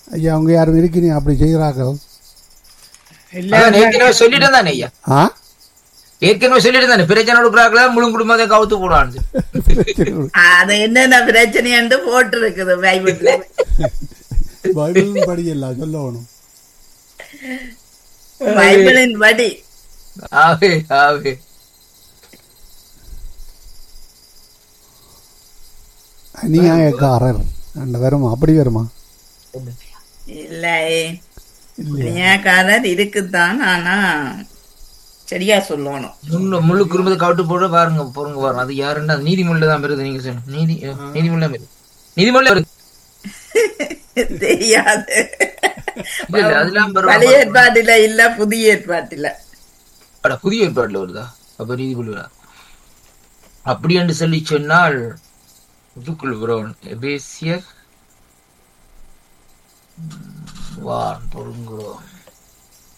ஐயா அவங்க யாரும் இருக்கிறீங்க அப்படி செய்கிறார்கள் அதான் ஏற்கனவே சொல்லிட்டு தானே ஐயா ஆ ஏற்கனவே சொல்லிட்டு தானே பிரச்சனை கொடுக்குறாங்களா முழு குடும்பத்தை கவுத்து போடான்னு அது என்னென்ன பிரச்சனைன்னு போட்டு இருக்குது பைபிள்ல பைபிள் படியல சொல்லணும் பைபிளின் படி ஆவே ஆவே அநியாயக்காரர் அந்த வருமா அப்படி வருமா இல்லை நியாயக்காரர் இருக்குதான் ஆனா சரியா சொல்லணும் முழு முழு குடும்பத்தை கவுட்டு போட பாருங்க பொருங்க பாருங்க அது யாருன்னா அது நீதிமொழியில தான் வருது நீங்க சொல்லுங்க நீதி நீதிமொழியில வருது நீதிமொழியில வருது தெரியாது இல்ல, இல்ல, அதெல்லாம் பரவாயில்ல. பழைய ஏற்பாட்டில இல்ல புதிய ஏற்பாட்டில அட, புதிய ஏற்பாடுல வருதா அப்ப நீதிமொழி அப்படி என்று சொல்லி சொன்னால் இதுக்குள் வரும் எபேசியர் வான் பொருங்குறோம்